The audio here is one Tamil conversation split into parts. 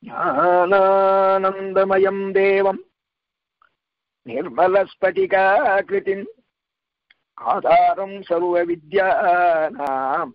ஞானானந்தமயம் தேவம் निर्मलस्फटिकाकृतिम् आधारम् सर्वविद्यानाम्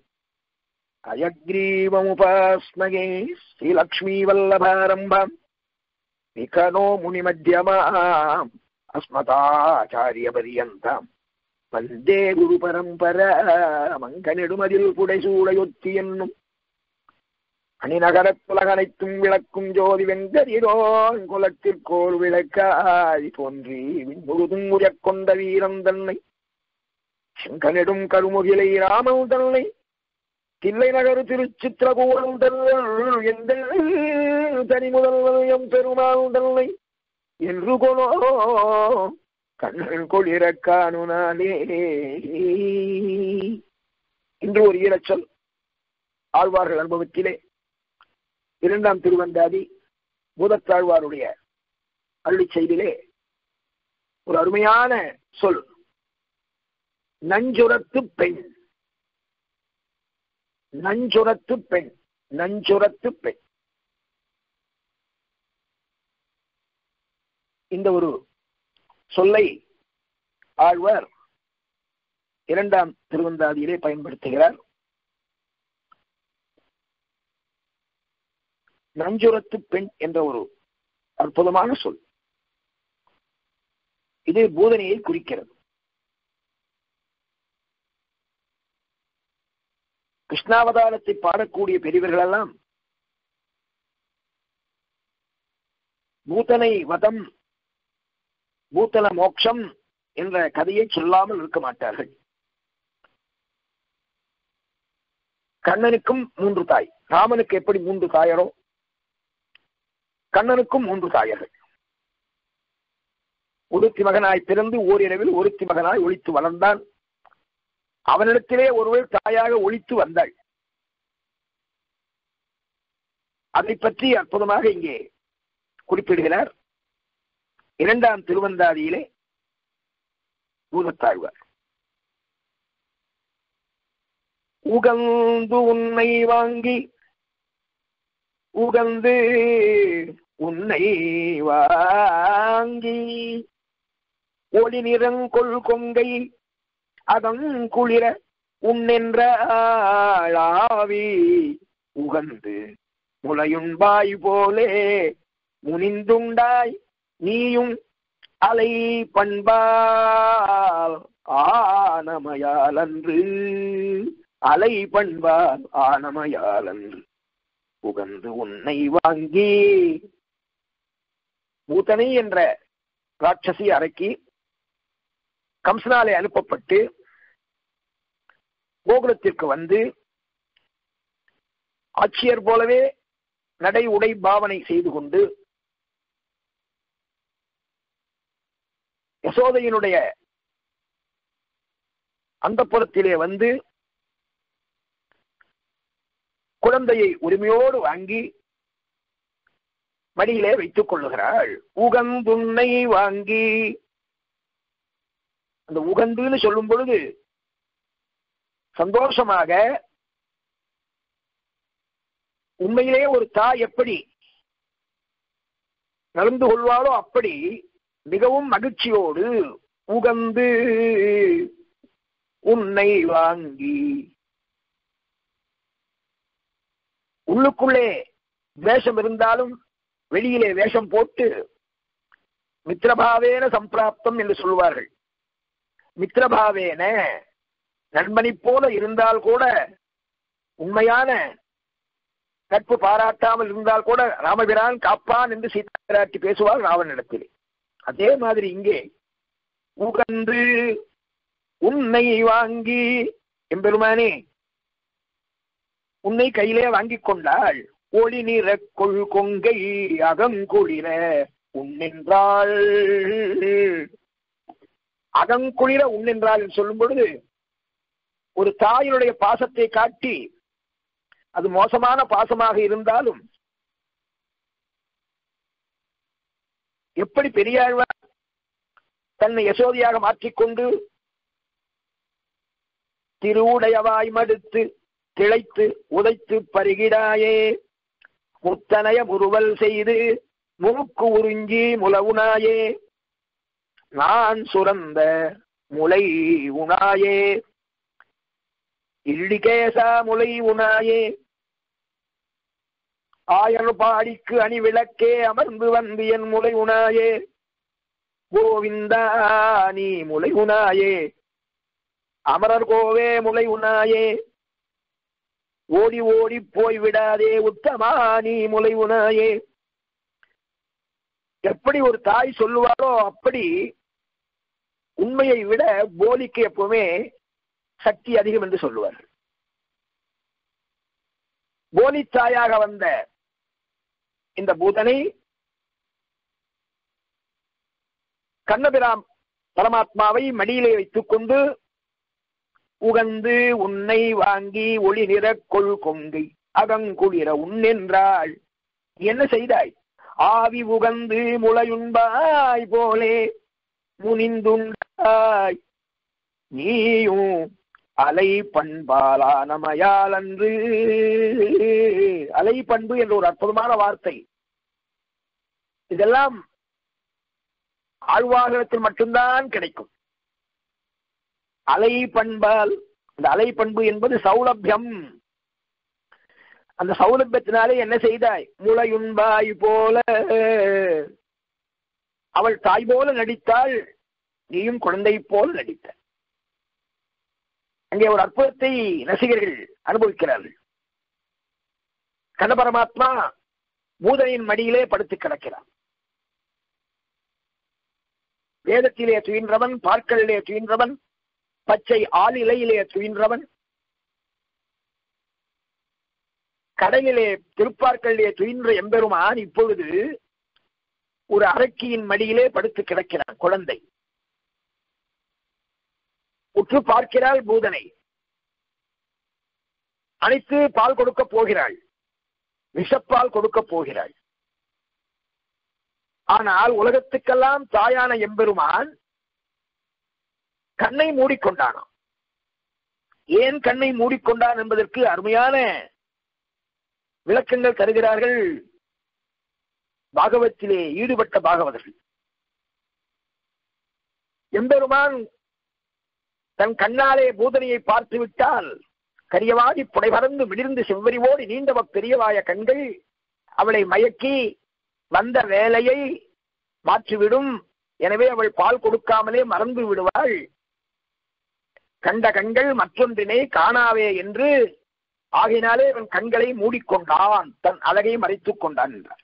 अयग्रीवमुपास्मगे श्रीलक्ष्मीवल्लभारम्भम् विखनो मुनिमध्यमाम् अस्मताचार्यपर्यन्ताम् வந்தே குரு பரம்பரா மங்கனிடுமதில் புடைசூடையொத்தி என்னும் அணிநகரத்துலகனைத்தும் விளக்கும் ஜோதி வெங்கதிரோன் குலத்திற்கோர் விளக்காய் தோன்றி முழுதும் உயக் கொண்ட வீரன் தன்னை செங்கனிடும் கருமுகிலை ராமன் தன்னை தில்லை நகர் திருச்சித்திரகூடம் தன்னை எந்த தனி முதல்வன் எம் பெருமாள் தன்னை என்று கொலோ கண்ணன் கொளிர காணுனாலே இன்று ஒரு ஈரச்சொல் ஆழ்வார்கள் அனுபவத்திலே இரண்டாம் திருவந்தாதி பூதத்தாழ்வாருடைய அருளி செய்திலே ஒரு அருமையான சொல் நஞ்சுரத்து பெண் நஞ்சுரத்து பெண் நஞ்சுரத்து பெண் இந்த ஒரு சொல்லை ஆழ்வார் இரண்டாம் திருவந்தாதியிலே பயன்படுத்துகிறார் நஞ்சுரத்து பெண் என்ற ஒரு அற்புதமான சொல் இது பூதனையை குறிக்கிறது கிருஷ்ணாவதாரத்தை பாடக்கூடிய பெரியவர்கள் எல்லாம் பூதனை வதம் பூத்தன மோட்சம் என்ற கதையை சொல்லாமல் இருக்க மாட்டார்கள் கண்ணனுக்கும் மூன்று தாய் ராமனுக்கு எப்படி மூன்று தாயரோ கண்ணனுக்கும் மூன்று தாயர்கள் ஒருத்தி மகனாய் பிறந்து ஓரிரவில் ஒருத்தி மகனாய் ஒழித்து வளர்ந்தான் அவனிடத்திலே ஒருவர் தாயாக ஒழித்து வந்தாள் அதை பற்றி அற்புதமாக இங்கே குறிப்பிடுகிறார் இரண்டாம் திருவந்தாதியிலே பூதத்தாழ்வார் உகந்து உன்னை வாங்கி உகந்து உன்னை வாங்கி ஒளி நிறங்கொள் கொங்கை அதம் குளிர உன்னென்ற ஆளாவி உகந்து முளையுண்பாய் போலே முனிந்துண்டாய் நீயும் அலை பண்பால் ஆனமையால் அன்று அலை பண்பால் ஆனமையால் அன்று உகந்து உன்னை வாங்கி பூத்தனை என்ற ராட்சசி அறைக்கு கம்சனாலே அனுப்பப்பட்டு கோகுலத்திற்கு வந்து ஆட்சியர் போலவே நடை உடை பாவனை செய்து கொண்டு யசோதையினுடைய அந்த புறத்திலே வந்து குழந்தையை உரிமையோடு வாங்கி மடியிலே வைத்துக் கொள்ளுகிறாள் உகந்துன்னை வாங்கி அந்த உகந்துன்னு சொல்லும் பொழுது சந்தோஷமாக உண்மையிலே ஒரு தாய் எப்படி நடந்து கொள்வாளோ அப்படி மிகவும் மகிழ்ச்சியோடு உகந்து உன்னை வாங்கி உள்ளுக்குள்ளே வேஷம் இருந்தாலும் வெளியிலே வேஷம் போட்டு மித்திரபாவேன சம்பிராப்தம் என்று சொல்வார்கள் மித்திரபாவேன நண்பனை போல இருந்தால் கூட உண்மையான நட்பு பாராட்டாமல் இருந்தால் கூட ராமபிரான் காப்பான் என்று சீதா பிராட்டி பேசுவார் ராவனிடத்தில் அதே மாதிரி இங்கே உகந்து உன்னை வாங்கி எம்பெருமானே உன்னை கையிலே வாங்கிக் கொண்டாள் ஒளி நிற கொள் கொங்கை அகங்குளிர உன்னென்றாள் அகங்குளிர உன்னென்றாள் சொல்லும் பொழுது ஒரு தாயினுடைய பாசத்தை காட்டி அது மோசமான பாசமாக இருந்தாலும் எப்படி பெரியாழ்வார் தன்னை யசோதியாக மாற்றிக்கொண்டு திருவுடையவாய் மடுத்து திளைத்து உதைத்து பருகிடாயே முத்தனைய முறுவல் செய்து மூக்கு உறிஞ்சி முலவுனாயே நான் சுரந்த முளை உணாயே இல்லிகேசா முளை உணாயே ஆயர் பாடிக்கு அணி விளக்கே அமர்ந்து வந்து என் முளை உணாயே கோவிந்தா நீ முளை உணாயே அமரர் கோவே முளை உணாயே ஓடி ஓடி போய் விடாதே உத்தமா நீ முளை உணாயே எப்படி ஒரு தாய் சொல்லுவாரோ அப்படி உண்மையை விட போலிக்கு எப்பவுமே சக்தி அதிகம் என்று சொல்லுவார் போலி தாயாக வந்த இந்த பூதனை கண்ணபிராம் பரமாத்மாவை மடியிலே வைத்துக் கொண்டு உகந்து உன்னை வாங்கி ஒளி நிற கொள் கொங்கை அகங்குளிர உன்னென்றாள் என்ன செய்தாய் ஆவி உகந்து முளையுண்பாய் போலே முனிந்துண்டாய் நீயும் அலை பண்பாலானமையால் அன்று அலை பண்பு என்ற ஒரு அற்புதமான வார்த்தை இதெல்லாம் ஆழ்வாகத்தில் மட்டும்தான் கிடைக்கும் அலை பண்பால் அந்த அலை பண்பு என்பது சௌலபியம் அந்த சௌலபியத்தினாலே என்ன செய்தாய் முளையுண்பாய் போல அவள் தாய் போல நடித்தாள் நீயும் குழந்தை போல் நடித்த அங்கே ஒரு அற்புதத்தை ரசிகர்கள் அனுபவிக்கிறார்கள் கண்ண பரமாத்மா பூதனின் மடியிலே படுத்து கிடக்கிறான் வேதத்திலே துயின்றவன் பார்க்கலிலே துயின்றவன் பச்சை ஆளிலையிலே துயின்றவன் கடலிலே திருப்பார்களிலே துயின்ற எம்பெருமான் இப்பொழுது ஒரு அரக்கியின் மடியிலே படுத்து கிடக்கிறான் குழந்தை உற்று பார்க்கிறாள் பூதனை அனைத்து பால் கொடுக்க போகிறாள் விஷப்பால் கொடுக்க போகிறாள் ஆனால் உலகத்துக்கெல்லாம் தாயான எம்பெருமான் கண்ணை மூடிக்கொண்டானாம் ஏன் கண்ணை மூடிக்கொண்டான் என்பதற்கு அருமையான விளக்கங்கள் தருகிறார்கள் பாகவத்திலே ஈடுபட்ட பாகவதர்கள் எம்பெருமான் தன் கண்ணாலே பூதனையை பார்த்து விட்டால் கரியவாடி புடைபறந்து விடிர்ந்து செவ்வறிவோடு நீண்டவ பெரியவாய கண்கள் அவளை மயக்கி வந்த வேலையை மாற்றிவிடும் எனவே அவள் பால் கொடுக்காமலே மறந்து விடுவாள் கண்ட கண்கள் மற்றொன்றினை காணாவே என்று ஆகினாலே அவன் கண்களை மூடிக்கொண்டான் தன் அழகை மறைத்துக் கொண்டான் என்றார்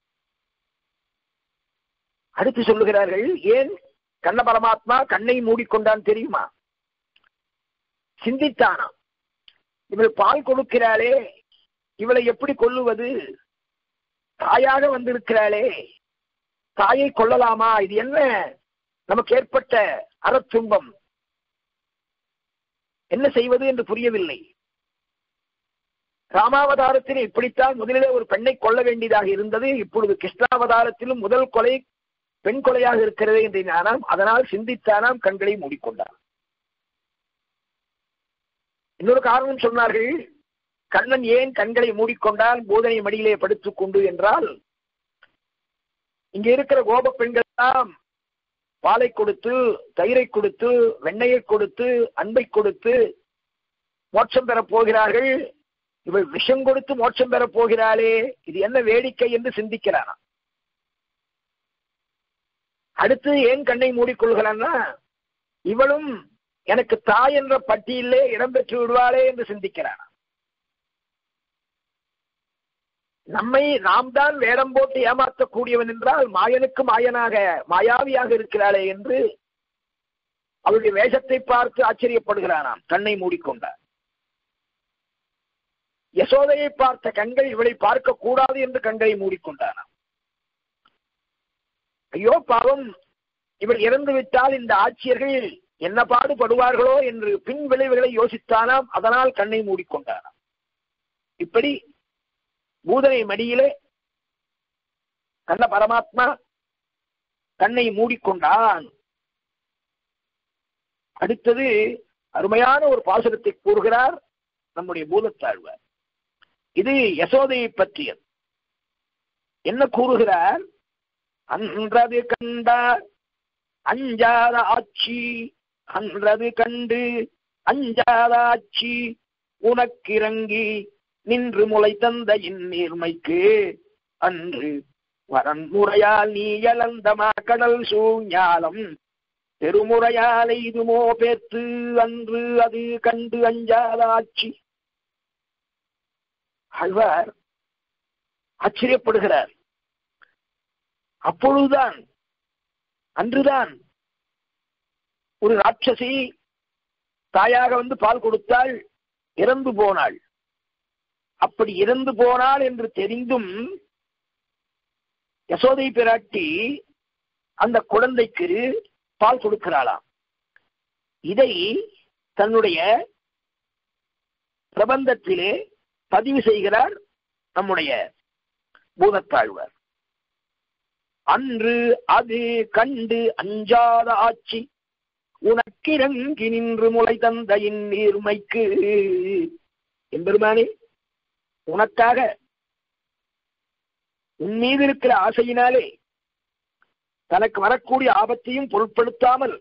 அடுத்து சொல்லுகிறார்கள் ஏன் கண்ண பரமாத்மா கண்ணை மூடிக்கொண்டான் தெரியுமா சிந்தித்தானா இவள் பால் கொடுக்கிறாளே இவளை எப்படி கொல்லுவது தாயாக வந்திருக்கிறாளே தாயை கொள்ளலாமா இது என்ன நமக்கு ஏற்பட்ட அறத்துன்பம் என்ன செய்வது என்று புரியவில்லை ராமாவதாரத்தில் இப்படித்தான் முதலிலே ஒரு பெண்ணை கொல்ல வேண்டியதாக இருந்தது இப்பொழுது கிருஷ்ணாவதாரத்திலும் முதல் கொலை பெண் கொலையாக இருக்கிறது என்று ஞானம் அதனால் சிந்தித்தானாம் கண்களை மூடிக்கொண்டார் இன்னொரு காரணம் சொன்னார்கள் கண்ணன் ஏன் கண்களை மூடிக்கொண்டால் போதனை மடியிலே படுத்துக் கொண்டு என்றால் இங்க இருக்கிற கோப பெண்கள் எல்லாம் பாலை கொடுத்து தயிரை கொடுத்து வெண்ணையை கொடுத்து அன்பை கொடுத்து மோட்சம் பெறப் போகிறார்கள் இவள் விஷம் கொடுத்து மோட்சம் பெறப் போகிறாளே இது என்ன வேடிக்கை என்று சிந்திக்கிறானா அடுத்து ஏன் கண்ணை மூடிக்கொள்கிறான்னா இவளும் எனக்கு தாய் என்ற பட்டியலே இடம்பெற்று விடுவாளே என்று சிந்திக்கிறானா நம்மை நாம் தான் வேடம் போட்டு ஏமாற்றக்கூடியவன் என்றால் மாயனுக்கு மாயனாக மாயாவியாக இருக்கிறாளே என்று அவளுடைய வேஷத்தை பார்த்து ஆச்சரியப்படுகிறானாம் கண்ணை மூடிக்கொண்டார் யசோதையை பார்த்த கண்கள் இவளை பார்க்க கூடாது என்று கண்களை மூடிக்கொண்டானாம் ஐயோ பாவம் இவள் இறந்து விட்டால் இந்த ஆட்சியர்கள் என்ன பாடுபடுவார்களோ என்று பின் விளைவுகளை யோசித்தானாம் அதனால் கண்ணை மூடிக்கொண்டானாம் இப்படி பூதனை மடியிலே கண்ண பரமாத்மா கண்ணை மூடிக்கொண்டான் அடுத்தது அருமையான ஒரு பாசுரத்தை கூறுகிறார் நம்முடைய பூதத்தாழ்வார் இது யசோதையை பற்றியது என்ன கூறுகிறார் அன்றது கண்டார் அஞ்சாத ஆட்சி அன்றது கண்டு அஞ்சாத ஆட்சி உனக்கிறங்கி நின்று முளை தந்த இந்நீர்மைக்கு அன்று வரன்முறையால் நீ எழந்த கடல் சூஞாலம் பெருமுறையால் இதுமோ பேத்து அன்று அது கண்டு அஞ்சாத ஆட்சி ஆழ்வார் ஆச்சரியப்படுகிறார் அப்பொழுதுதான் அன்றுதான் ஒரு ராட்சசி தாயாக வந்து பால் கொடுத்தாள் இறந்து போனாள் அப்படி இறந்து போனாள் என்று தெரிந்தும் யசோதை பிராட்டி அந்த குழந்தைக்கு பால் கொடுக்கிறாளாம் இதை தன்னுடைய பிரபந்தத்திலே பதிவு செய்கிறார் நம்முடைய பூதத்தாழ்வார் அன்று அது கண்டு அஞ்சாத ஆட்சி உனக்கிறங்கி நின்று முளை தந்த இந்நீர்மைக்கு எம்பெருமானே உனக்காக உன் மீது இருக்கிற ஆசையினாலே தனக்கு வரக்கூடிய ஆபத்தையும் பொருட்படுத்தாமல்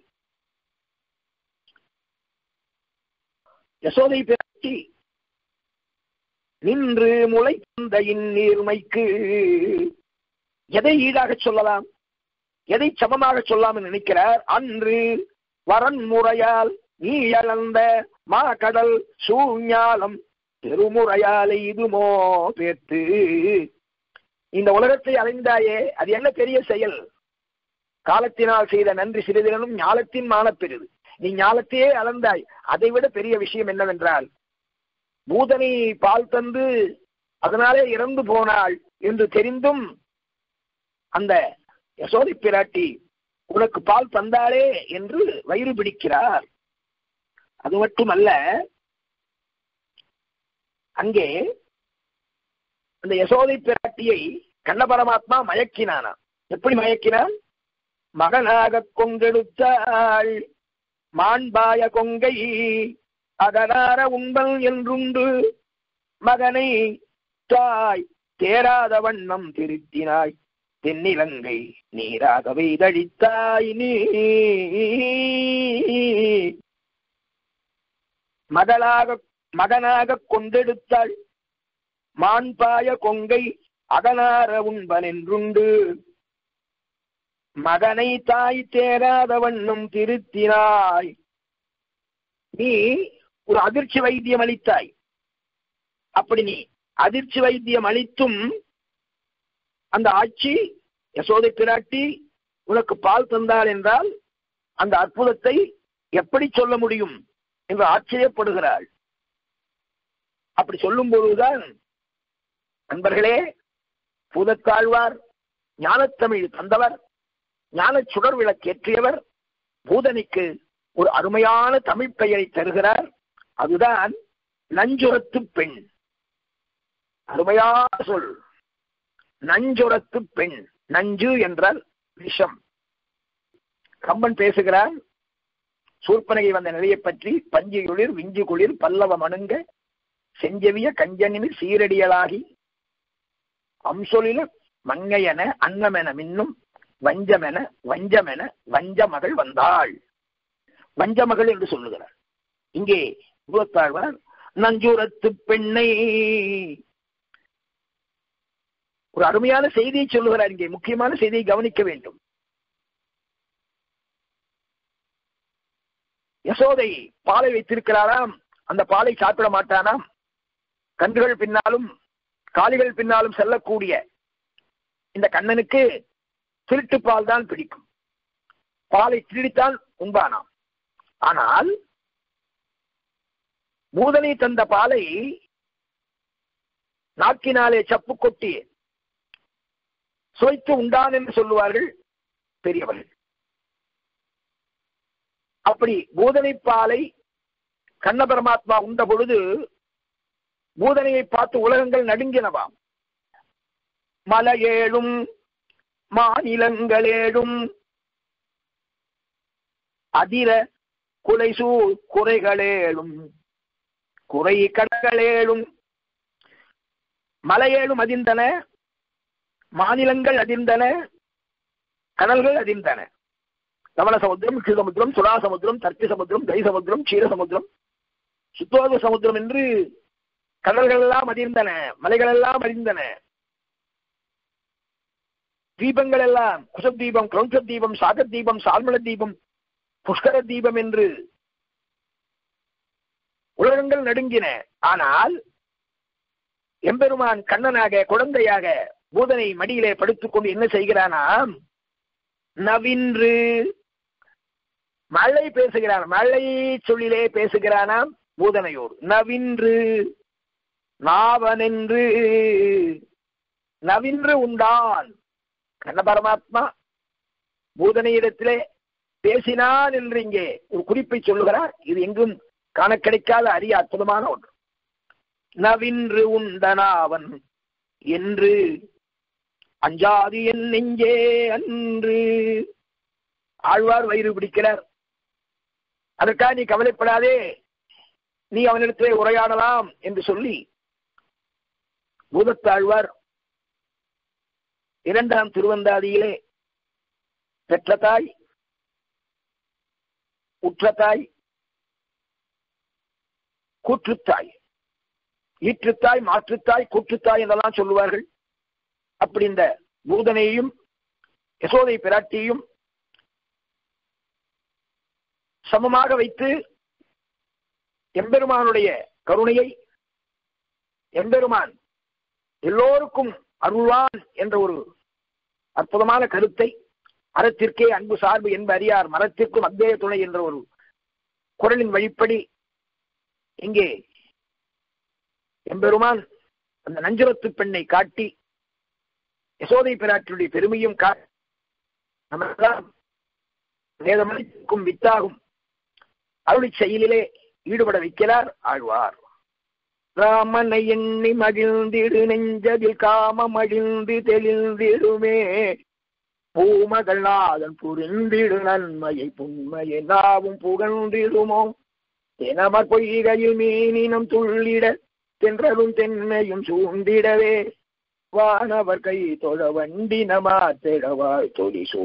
யசோதை பிராட்டி நின்று முளை தந்த இந்நீர்மைக்கு எதை ஈடாக சொல்லலாம் எதை சமமாக சொல்லாமல் நினைக்கிறார் அன்று வரன் முறையால் நீ இழந்த மா கடல் சூஞாலம் பெருமுறையாலை இதுமோ பேர்த்து இந்த உலகத்தை அலைந்தாயே அது என்ன பெரிய செயல் காலத்தினால் செய்த நன்றி சிறிதினும் ஞாலத்தின் மானப்பெரிது நீ ஞாலத்தையே அளந்தாய் அதை விட பெரிய விஷயம் என்னவென்றால் பூதனை பால் தந்து அதனாலே இறந்து போனாள் என்று தெரிந்தும் அந்த யசோதை பிராட்டி உனக்கு பால் தந்தாளே என்று வயிறு பிடிக்கிறார் அது மட்டுமல்ல அங்கே அந்த யசோதை பிராட்டியை கண்ண பரமாத்மா மயக்கினானா எப்படி மயக்கினான் மகனாக கொங்கெடுத்தாள் மாண்பாய கொங்கை அகனார உண்பல் என்றுண்டு மகனை தாய் தேராத வண்ணம் திருத்தினாய் தென்னிலங்கை நீராக வெய்தழித்தாய் நீ மகளாக மகனாக கொண்டெடுத்தாள் மாண்பாய கொங்கை அகனார உண்பன் என்றுண்டு மகனை தாய் தேராத வண்ணம் திருத்தினாய் நீ ஒரு அதிர்ச்சி வைத்தியம் அளித்தாய் அப்படி நீ அதிர்ச்சி வைத்தியம் அளித்தும் அந்த ஆட்சி யசோதை பிராட்டி உனக்கு பால் தந்தாள் என்றால் அந்த அற்புதத்தை எப்படி சொல்ல முடியும் என்று ஆச்சரியப்படுகிறாள் அப்படி சொல்லும் பொழுதுதான் நண்பர்களே பூதத்தாழ்வார் ஞானத்தமிழ் தந்தவர் ஞான சுடர் விளக்கேற்றியவர் பூதனிக்கு ஒரு அருமையான தமிழ் பெயரை தருகிறார் அதுதான் நஞ்சுரத்து பெண் அருமையான சொல் நஞ்சுரத்து பெண் நஞ்சு என்றால் விஷம் கம்பன் பேசுகிறார் சூர்பனகை வந்த நிலையை பற்றி பஞ்சு குளிர் விஞ்சு குளிர் பல்லவ மணுங்க செஞ்சவிய கஞ்சனிமிர் சீரடியலாகி அம்சொலில மங்கையன அன்னமென மின்னும் வஞ்சமென வஞ்சமென வஞ்ச மகள் வந்தாள் வஞ்ச மகள் என்று சொல்லுகிறார் இங்கே புலத்தாழ்வார் நஞ்சூரத்து பெண்ணை ஒரு அருமையான செய்தியை சொல்லுகிறார் இங்கே முக்கியமான செய்தியை கவனிக்க வேண்டும் யசோதை பாலை வைத்திருக்கிறாராம் அந்த பாலை சாப்பிட மாட்டானாம் கன்றுகள் பின்னாலும் காலிகள் பின்னாலும் செல்லக்கூடிய இந்த கண்ணனுக்கு திருட்டு பால் தான் பிடிக்கும் பாலை திருடித்தான் உண்பானாம் ஆனால் பூதனை தந்த பாலை நாக்கினாலே சப்பு கொட்டி சுவைத்து உண்டான் என்று சொல்லுவார்கள் பெரியவர்கள் அப்படி பூதனை பாலை கண்ண பரமாத்மா உண்ட பொழுது பூதனையை பார்த்து உலகங்கள் நடுங்கினவாம் மலையேழும் மாநிலங்களேழும் அதிர குலைசூழ் குறைகளேழும் குறை கடகளேழும் மலையேழும் அதிர்ந்தன மாநிலங்கள் அதிர்ந்தன கடல்கள் அதிர்ந்தன தவள சமுத்திரம் சமுத்திரம் சுறா சமுத்திரம் தர்த்தி சமுத்திரம் தை சமுத்திரம் க்ஷீர சமுத்திரம் சுத்தோக சமுத்திரம் என்று கடல்கள் எல்லாம் அதிர்ந்தன மலைகள் எல்லாம் அறிந்தன தீபங்கள் எல்லாம் குசப் தீபம் கிரௌஞ்ச தீபம் சாகர் தீபம் சால்மல தீபம் புஷ்கர தீபம் என்று உலகங்கள் நடுங்கின ஆனால் எம்பெருமான் கண்ணனாக குழந்தையாக பூதனை மடியிலே படுத்துக் கொண்டு என்ன செய்கிறானாம் நவின்று மழை பேசுகிறான் மழை சொல்லிலே பேசுகிறானாம் பூதனையோடு நவின்று நாவனென்று நவின்று உண்டான் கண்ண பரமாத்மா பூதனையிடத்திலே பேசினான் என்று இங்கே ஒரு குறிப்பை சொல்லுகிறார் இது எங்கும் காண கிடைக்காத அரிய அற்புதமான ஒன்று நவின்று உண்டனாவன் என்று அஞ்சாது என் நெஞ்சே அன்று ஆழ்வார் வயிறு பிடிக்கிறார் அதற்காக நீ கவலைப்படாதே நீ அவனிடத்திலே உரையாடலாம் என்று சொல்லி பூதத்தாழ்வார் இரண்டாம் திருவந்தாதியிலே பெற்ற தாய் உற்ற தாய் கூற்றுத்தாய் ஈற்றுத்தாய் மாற்றுத்தாய் கூற்றுத்தாய் என்றெல்லாம் சொல்லுவார்கள் அப்படி இந்த பூதனையும் யசோதை பிராட்டியும் சமமாக வைத்து எம்பெருமானுடைய கருணையை எம்பெருமான் எல்லோருக்கும் அருள்வான் என்ற ஒரு அற்புதமான கருத்தை அறத்திற்கே அன்பு சார்பு என்ப அறியார் மரத்திற்கும் அத்தே துணை என்ற ஒரு குரலின் வழிப்படி இங்கே எம்பெருமான் அந்த நஞ்சுரத்து பெண்ணை காட்டி யசோதை பிராட்டியுடைய பெருமையும் கா நமக்கெல்லாம் வேதமளிக்கும் வித்தாகும் அருளி செயலிலே ஈடுபட வைக்கிறார் ஆழ்வார் ராமனை எண்ணி மகிழ்ந்திடு நெஞ்சதில் காமம் அழிந்து தெளிந்திடுமே பூமகள் நாதன் புரிந்திடு நன்மையை புண்மையை நாவும் புகழ்ந்திடுமோ தினமர் பொய்கையில் மீனினம் துள்ளிட தென்றலும் தென்னையும் சூண்டிடவே வானவர் கை தொழ வண்டி நமாத்திடவாய் தொலிசூ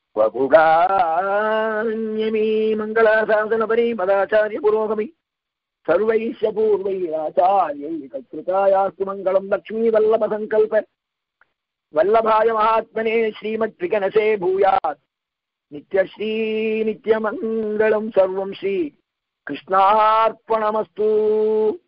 வகுடான்யமீ மங்களாசாசனபரி மதாச்சாரிய புரோகமி சர்வைஷ பூர்வைராச்சாரியை கத்ருதாயாஸ்து மங்களம் லக்ஷ்மீ வல்லப சங்கல்ப வல்லபாய மகாத்மனே ஸ்ரீமத் விகனசே பூயாத் நித்யஸ்ரீ நித்யமங்கலம் சர்வம் ஸ்ரீ கிருஷ்ணார்ப்பணமஸ்து